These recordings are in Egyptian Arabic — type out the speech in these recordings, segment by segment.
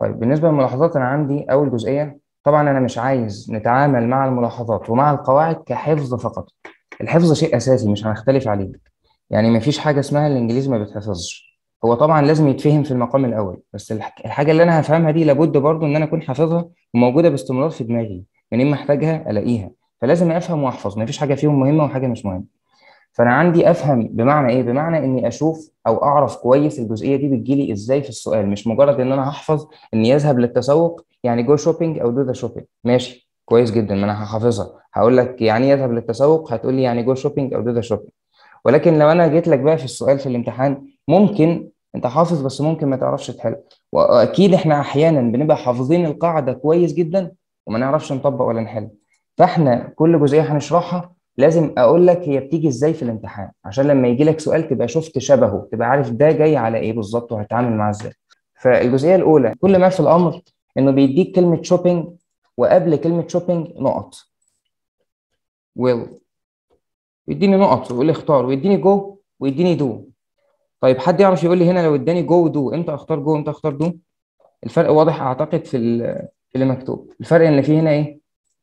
طيب بالنسبة للملاحظات أنا عندي أول جزئية طبعا أنا مش عايز نتعامل مع الملاحظات ومع القواعد كحفظ فقط الحفظ شيء أساسي مش هنختلف عليه يعني مفيش حاجة اسمها الإنجليزي ما بيتحفظش هو طبعا لازم يتفهم في المقام الأول بس الح- الحاجة اللي أنا هفهمها دي لابد برضو إن أنا أكون حافظها وموجودة باستمرار في دماغي منين ما أحتاجها ألاقيها فلازم أفهم وأحفظ مفيش حاجة فيهم مهمة وحاجة مش مهمة فانا عندي افهم بمعنى ايه بمعنى اني اشوف او اعرف كويس الجزئيه دي بتجيلي ازاي في السؤال مش مجرد ان انا هحفظ اني يذهب للتسوق يعني جو شوبينج او دو ذا شوبينج ماشي كويس جدا ما انا هحافظها هقول لك يعني ايه يذهب للتسوق هتقول لي يعني جو شوبينج او دو ذا شوبينج ولكن لو انا جيت لك بقى في السؤال في الامتحان ممكن انت حافظ بس ممكن ما تعرفش تحل واكيد احنا احيانا بنبقى حافظين القاعده كويس جدا وما نعرفش نطبق ولا نحل فاحنا كل جزئيه هنشرحها لازم اقول لك هي بتيجي ازاي في الامتحان عشان لما يجي لك سؤال تبقى شفت شبهه تبقى عارف ده جاي على ايه بالظبط وهتعامل معاه ازاي فالجزئيه الاولى كل ما في الامر انه بيديك كلمه شوبينج وقبل كلمه شوبينج نقط will يديني نقط ويقول لي اختار ويديني جو ويديني دو طيب حد يعرف يقول لي هنا لو اداني جو ودو امتى اختار جو امتى اختار دو الفرق واضح اعتقد في ال- في اللي مكتوب الفرق ان في هنا ايه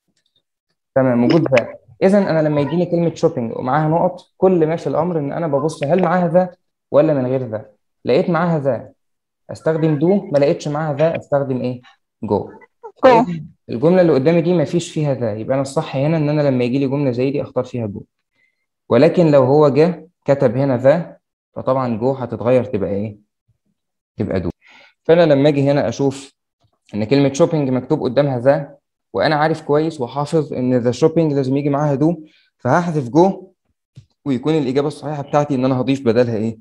تمام وجود ذا اذا انا لما يجيني كلمه شوبينج ومعاها نقط كل ما في الامر ان انا ببص هل معاها ذا ولا من غير ذا لقيت معاها ذا استخدم دو ما لقيتش معاها ذا استخدم ايه جو جو الجمله اللي قدامي دي ما فيش فيها ذا يبقى انا الصح هنا ان انا لما يجي لي جمله زي دي اختار فيها جو ولكن لو هو جه كتب هنا ذا فطبعا جو هتتغير تبقى ايه تبقى دو فانا لما اجي هنا اشوف ان كلمه شوبينج مكتوب قدامها ذا وانا عارف كويس وحافظ ان ذا شوبينج لازم يجي معاها دو فهحذف جو ويكون الاجابه الصحيحه بتاعتي ان انا هضيف بدلها ايه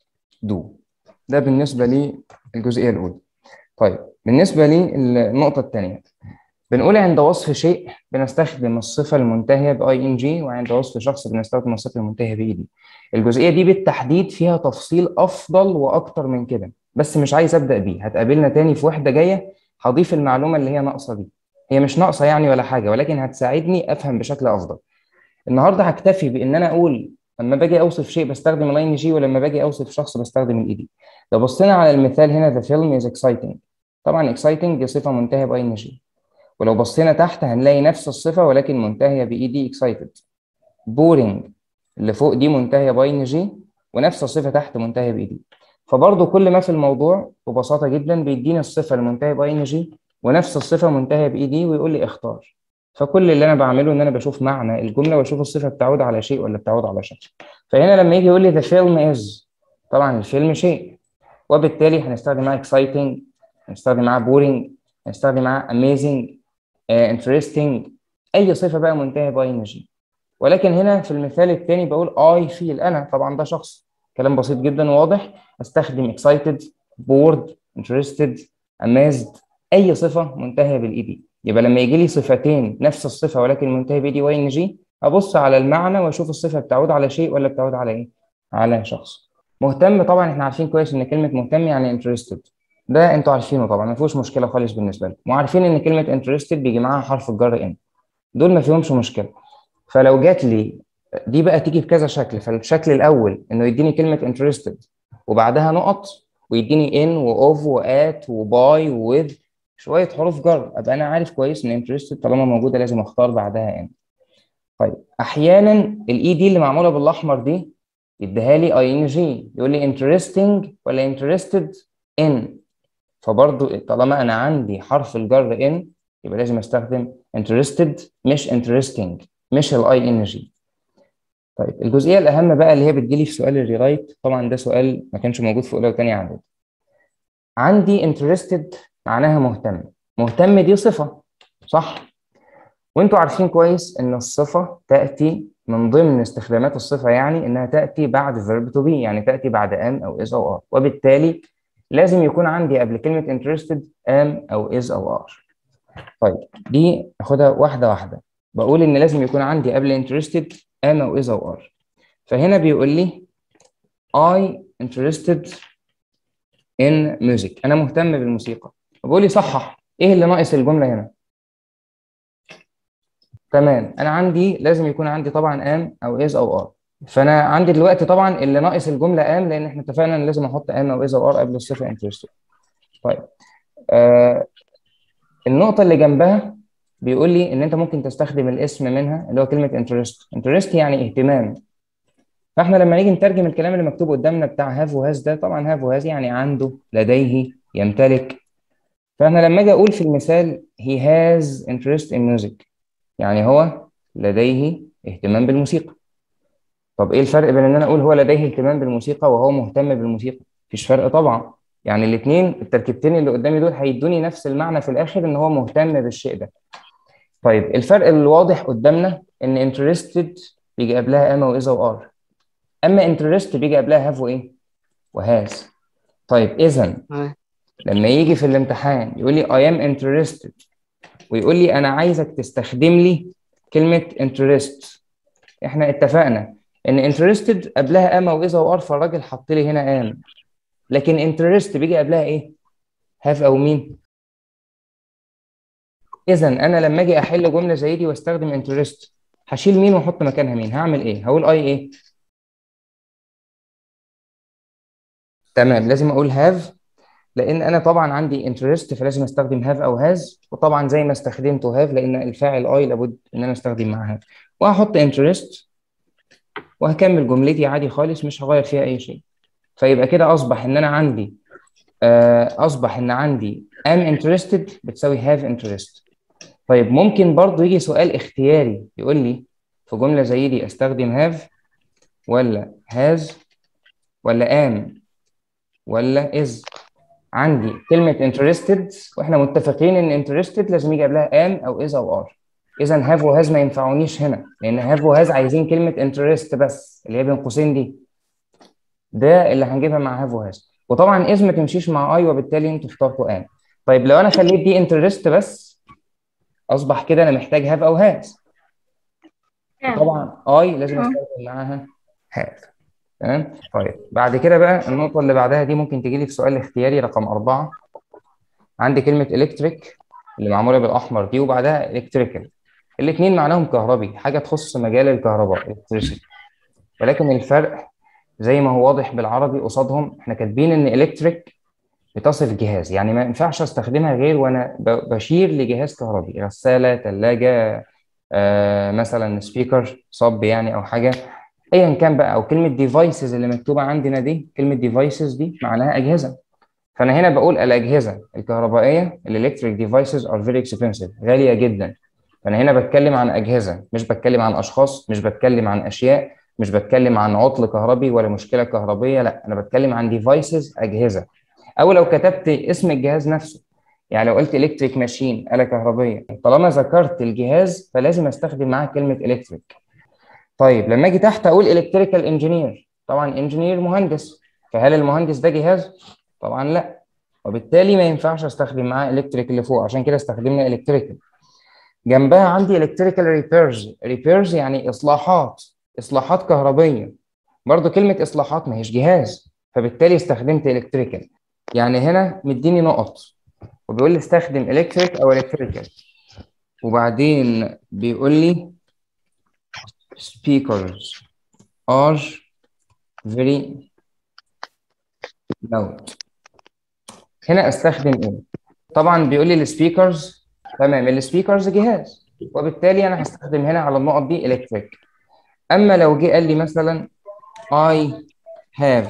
دو ده بالنسبه للجزئيه الاولى طيب بالنسبه للنقطه الثانيه بنقول عند وصف شيء بنستخدم الصفه المنتهيه باي ان جي وعند وصف شخص بنستخدم الصفه المنتهيه باي دي الجزئيه دي بالتحديد فيها تفصيل افضل واكتر من كده بس مش عايز ابدا بيه هتقابلنا تاني في وحده جايه هضيف المعلومه اللي هي ناقصه دي هي مش ناقصه يعني ولا حاجه ولكن هتساعدني افهم بشكل افضل النهارده هكتفي بان انا اقول لما باجي اوصف شيء بستخدم الاي ان جي ولما باجي اوصف شخص بستخدم الاي دي لو بصينا على المثال هنا the film is exciting طبعا exciting دي صفه منتهيه باي ان جي ولو بصينا تحت هنلاقي نفس الصفه ولكن منتهيه باي دي excited boring اللي فوق دي منتهيه باي ان جي ونفس الصفه تحت منتهيه باي دي فبرضه كل ما في الموضوع ببساطه جدا بيديني الصفه المنتهيه باي ان جي ونفس الصفه منتهيه باي دي ويقول لي اختار فكل اللي انا بعمله ان انا بشوف معنى الجمله واشوف الصفه بتعود على شيء ولا بتعود على شخص فهنا لما يجي يقول لي the film is طبعا الفيلم شيء وبالتالي هنستخدم معاه exciting هنستخدم معاه boring هنستخدم معاه amazing uh, interesting اي صفه بقى منتهيه باي ان جي ولكن هنا في المثال الثاني بقول I feel انا طبعا ده شخص كلام بسيط جدا وواضح استخدم excited bored interested amazed اي صفه منتهيه بالاي دي يبقى لما يجي لي صفتين نفس الصفه ولكن منتهيه باي دي واي ان جي ابص على المعنى واشوف الصفه بتعود على شيء ولا بتعود على ايه على شخص مهتم طبعا احنا عارفين كويس ان كلمه مهتم يعني interested ده انتوا عارفينه طبعا ما فيهوش مشكله خالص بالنسبه لكم وعارفين ان كلمه interested بيجي معاها حرف الجر ان دول ما فيهمش مشكله فلو جات لي دي بقى تيجي بكذا شكل فالشكل الاول انه يديني كلمه interested وبعدها نقط ويديني ان واوف وات وباي ووذ شويه حروف جر ابقى انا عارف كويس ان interested طالما موجوده لازم اختار بعدها ان طيب احيانا الاي دي اللي معموله بالاحمر دي يديها لي اي ان جي يقول لي interesting ولا interested in فبرضو طالما انا عندي حرف الجر ان يبقى لازم استخدم interested مش interesting مش الاي ان جي طيب الجزئيه الاهم بقى اللي هي بتجيلي في سؤال الريرايت طبعا ده سؤال ما كانش موجود في اولى وثانيه اعدادي عندي interested معناها مهتم مهتم دي صفه صح وانتوا عارفين كويس ان الصفه تاتي من ضمن استخدامات الصفه يعني انها تاتي بعد verb to be يعني تاتي بعد am او is او are وبالتالي لازم يكون عندي قبل كلمه interested am او is او are طيب دي ناخدها واحده واحده بقول ان لازم يكون عندي قبل interested am او is او are فهنا بيقول لي I interested in music انا مهتم بالموسيقى بقول لي صحح ايه اللي ناقص الجمله هنا تمام انا عندي لازم يكون عندي طبعا ام او از او ار فانا عندي دلوقتي طبعا اللي ناقص الجمله ام لان احنا اتفقنا ان لازم احط ام او از او ار قبل الصفه انترستد طيب آه النقطة اللي جنبها بيقول لي إن أنت ممكن تستخدم الاسم منها اللي هو كلمة interest interest يعني اهتمام فاحنا لما نيجي نترجم الكلام اللي مكتوب قدامنا بتاع هاف وهاز ده طبعا هاف وهاز يعني عنده لديه يمتلك فاحنا لما اجي اقول في المثال he has interest in music يعني هو لديه اهتمام بالموسيقى طب ايه الفرق بين ان انا اقول هو لديه اهتمام بالموسيقى وهو مهتم بالموسيقى مفيش فرق طبعا يعني الاثنين التركيبتين اللي قدامي دول هيدوني نفس المعنى في الاخر ان هو مهتم بالشيء ده طيب الفرق الواضح قدامنا ان interested بيجي قبلها اما واذا وار اما interest بيجي قبلها have وايه وهاز طيب اذا آه. لما يجي في الامتحان يقول لي I am interested ويقول لي أنا عايزك تستخدم لي كلمة interest إحنا اتفقنا إن interested قبلها أما وإذا وأر فالراجل حط لي هنا am لكن interest بيجي قبلها إيه؟ have أو مين؟ إذا أنا لما أجي أحل جملة زي دي واستخدم interest هشيل مين وأحط مكانها مين؟ هعمل إيه؟ هقول I إيه؟ تمام لازم أقول have لان انا طبعا عندي انترست فلازم استخدم هاف او هاز وطبعا زي ما استخدمت هاف لان الفاعل اي لابد ان انا استخدم معاه هاف وهحط انترست وهكمل جملتي عادي خالص مش هغير فيها اي شيء فيبقى كده اصبح ان انا عندي آه، اصبح ان عندي am interested بتساوي have interest طيب ممكن برضو يجي سؤال اختياري يقول لي في جملة زي دي استخدم have ولا has ولا am ولا is عندي كلمة interested واحنا متفقين ان interested لازم يجي قبلها am او is او are اذا have و has ما ينفعونيش هنا لان have و has عايزين كلمة interest بس اللي هي بين قوسين دي ده اللي هنجيبها مع have و has وطبعا is ما تمشيش مع I وبالتالي انتوا اخترتوا am طيب لو انا خليت دي interest بس اصبح كده انا محتاج have او has طبعا I لازم استخدم معاها have تمام طيب بعد كده بقى النقطة اللي بعدها دي ممكن تجي لي في سؤال اختياري رقم أربعة عندي كلمة إلكتريك اللي معمولة بالأحمر دي وبعدها إلكتريكال الاتنين معناهم كهربي حاجة تخص مجال الكهرباء إلكتريسيتي ولكن الفرق زي ما هو واضح بالعربي قصادهم احنا كاتبين إن إلكتريك بتصف جهاز يعني ما ينفعش استخدمها غير وانا ب- بشير لجهاز كهربي غسالة ثلاجة آه مثلا سبيكر صب يعني او حاجة ايا كان بقى او كلمه ديفايسز اللي مكتوبه عندنا دي كلمه ديفايسز دي معناها اجهزه فانا هنا بقول الاجهزه الكهربائيه الالكتريك ديفايسز ار فيري اكسبنسيف غاليه جدا فانا هنا بتكلم عن اجهزه مش بتكلم عن اشخاص مش بتكلم عن اشياء مش بتكلم عن عطل كهربي ولا مشكله كهربيه لا انا بتكلم عن ديفايسز اجهزه او لو كتبت اسم الجهاز نفسه يعني لو قلت الكتريك ماشين آلة كهربية طالما ذكرت الجهاز فلازم استخدم معاه كلمة الكتريك طيب لما اجي تحت اقول الكتريكال انجينير طبعا انجينير مهندس فهل المهندس ده جهاز طبعا لا وبالتالي ما ينفعش استخدم معاه الكتريك اللي فوق عشان كده استخدمنا الكتريكال جنبها عندي الكتريكال ريبيرز ريبيرز يعني اصلاحات اصلاحات كهربيه برضو كلمه اصلاحات ما هيش جهاز فبالتالي استخدمت الكتريكال يعني هنا مديني نقط وبيقول لي استخدم الكتريك او الكتريكال وبعدين بيقول لي speakers are very loud هنا استخدم ايه طبعا بيقول لي السبيكرز تمام السبيكرز جهاز وبالتالي انا هستخدم هنا على النقط دي الكتريك اما لو جه قال لي مثلا I have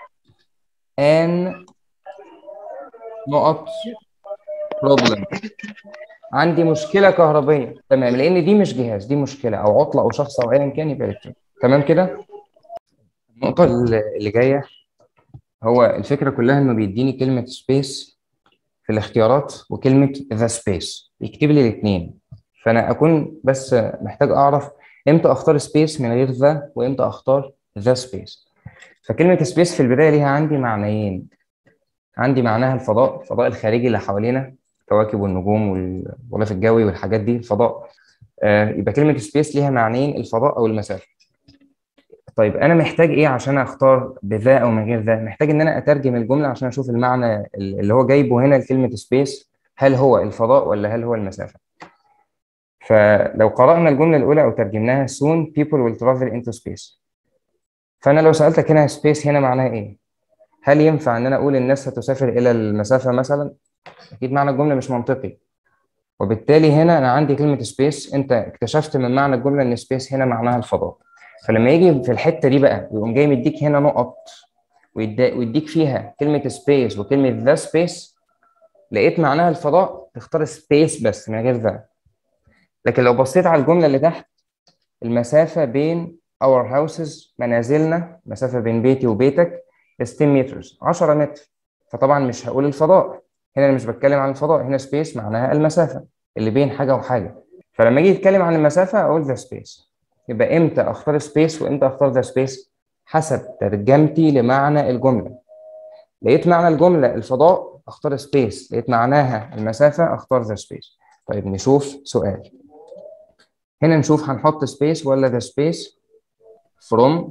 an نقط problem عندي مشكله كهربيه تمام لان دي مش جهاز دي مشكله او عطله او شخص او ايا كان يبقى الكتريك تمام كده النقطه اللي جايه هو الفكره كلها انه بيديني كلمه سبيس في الاختيارات وكلمه ذا سبيس يكتب لي الاثنين فانا اكون بس محتاج اعرف امتى اختار سبيس من غير ذا وامتى اختار ذا سبيس فكلمه سبيس في البدايه ليها عندي معنيين عندي معناها الفضاء الفضاء الخارجي اللي حوالينا الكواكب والنجوم والغلاف الجوي والحاجات دي الفضاء آه يبقى كلمه سبيس ليها معنيين الفضاء او المسافه طيب انا محتاج ايه عشان اختار بذا او من غير ذا محتاج ان انا اترجم الجمله عشان اشوف المعنى اللي هو جايبه هنا لكلمه سبيس هل هو الفضاء ولا هل هو المسافه فلو قرانا الجمله الاولى او ترجمناها soon people will travel into space فانا لو سالتك هنا سبيس هنا معناها ايه هل ينفع ان انا اقول الناس هتسافر الى المسافه مثلا اكيد معنى الجمله مش منطقي وبالتالي هنا انا عندي كلمه سبيس انت اكتشفت من معنى الجمله ان سبيس هنا معناها الفضاء فلما يجي في الحته دي بقى يقوم جاي مديك هنا نقط ويديك فيها كلمه سبيس وكلمه ذا سبيس لقيت معناها الفضاء تختار سبيس بس من غير ذا لكن لو بصيت على الجمله اللي تحت المسافه بين our houses منازلنا مسافه بين بيتي وبيتك 10 meters 10 متر فطبعا مش هقول الفضاء هنا انا مش بتكلم عن الفضاء هنا سبيس معناها المسافه اللي بين حاجه وحاجه فلما اجي اتكلم عن المسافه اقول ذا سبيس يبقى امتى اختار سبيس وامتى اختار ذا سبيس حسب ترجمتي لمعنى الجمله لقيت معنى الجمله الفضاء اختار سبيس لقيت معناها المسافه اختار ذا سبيس طيب نشوف سؤال هنا نشوف هنحط سبيس ولا ذا سبيس from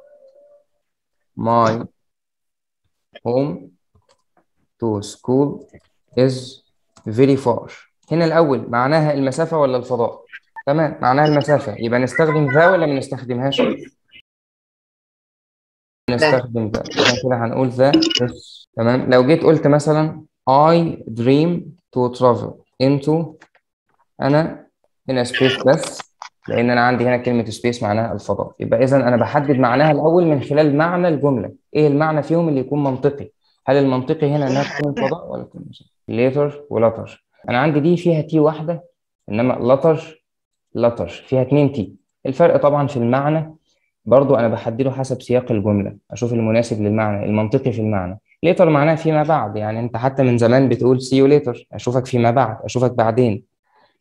my home to school is very far هنا الأول معناها المسافة ولا الفضاء؟ تمام معناها المسافة يبقى نستخدم ذا ولا ما نستخدمهاش؟ نستخدم ذا عشان كده هنقول ذا تمام لو جيت قلت مثلا I dream to travel into أنا هنا سبيس بس لان انا عندي هنا كلمه سبيس معناها الفضاء يبقى اذا انا بحدد معناها الاول من خلال معنى الجمله ايه المعنى فيهم اللي يكون منطقي هل المنطقي هنا انها تكون الفضاء ولا تكون ليتر ولتر انا عندي دي فيها تي واحده انما لتر لتر فيها اتنين تي الفرق طبعا في المعنى برضو انا بحدده حسب سياق الجمله اشوف المناسب للمعنى المنطقي في المعنى ليتر معناها فيما بعد يعني انت حتى من زمان بتقول سي يو ليتر اشوفك فيما بعد اشوفك بعدين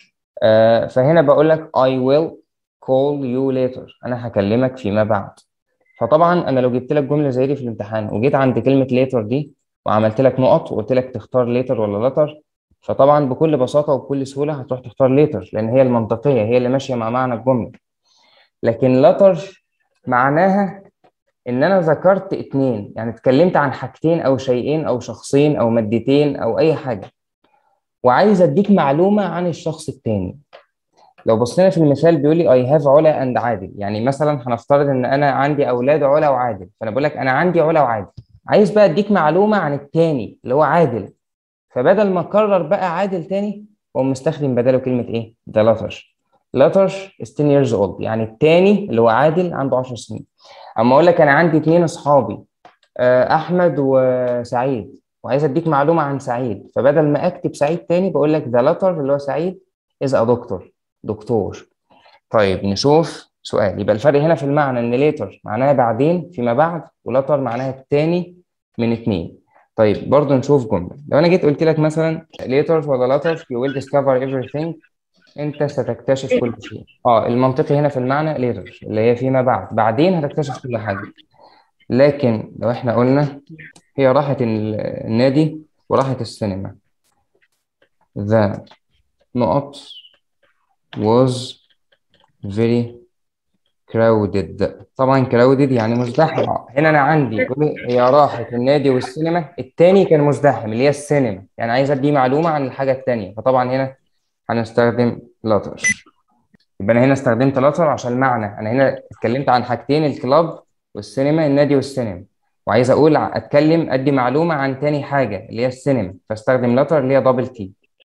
آه فهنا بقول لك I will call you later انا هكلمك فيما بعد فطبعا انا لو جبت لك جمله زي دي في الامتحان وجيت عند كلمه later دي وعملت لك نقط وقلت لك تختار later ولا later فطبعا بكل بساطه وبكل سهوله هتروح تختار later لان هي المنطقيه هي اللي ماشيه مع معنى الجمله لكن later معناها ان انا ذكرت اتنين يعني اتكلمت عن حاجتين او شيئين او شخصين او مادتين او اي حاجه وعايز اديك معلومه عن الشخص التاني لو بصينا في المثال بيقول لي اي هاف علا اند عادل يعني مثلا هنفترض ان انا عندي اولاد علا وعادل فانا بقول لك انا عندي علا وعادل عايز بقى اديك معلومه عن التاني اللي هو عادل فبدل ما اكرر بقى عادل تاني هو مستخدم بداله كلمه ايه ذا لاتر لاتر is 10 years old يعني التاني اللي هو عادل عنده 10 سنين اما اقول لك انا عندي اثنين اصحابي احمد وسعيد وعايز اديك معلومه عن سعيد فبدل ما اكتب سعيد تاني بقول لك ذا لاتر اللي هو سعيد از ا دكتور دكتور طيب نشوف سؤال يبقى الفرق هنا في المعنى ان ليتر معناها بعدين فيما بعد ولاتر معناها التاني من اتنين طيب برضه نشوف جمله لو انا جيت قلت لك مثلا later ولا later you will discover everything انت ستكتشف كل شيء اه المنطقي هنا في المعنى later اللي هي فيما بعد بعدين هتكتشف كل حاجه لكن لو احنا قلنا هي راحت النادي وراحت السينما the نقط was very crowded طبعا crowded يعني مزدحم هنا انا عندي هي راحت النادي والسينما التاني كان مزدحم اللي هي السينما يعني عايز ادي معلومه عن الحاجه التانيه فطبعا هنا هنستخدم لاتر يبقى انا هنا استخدمت لاتر عشان المعنى انا هنا اتكلمت عن حاجتين الكلاب والسينما النادي والسينما وعايز اقول اتكلم ادي معلومه عن تاني حاجه اللي هي السينما فاستخدم لاتر اللي هي دبل تي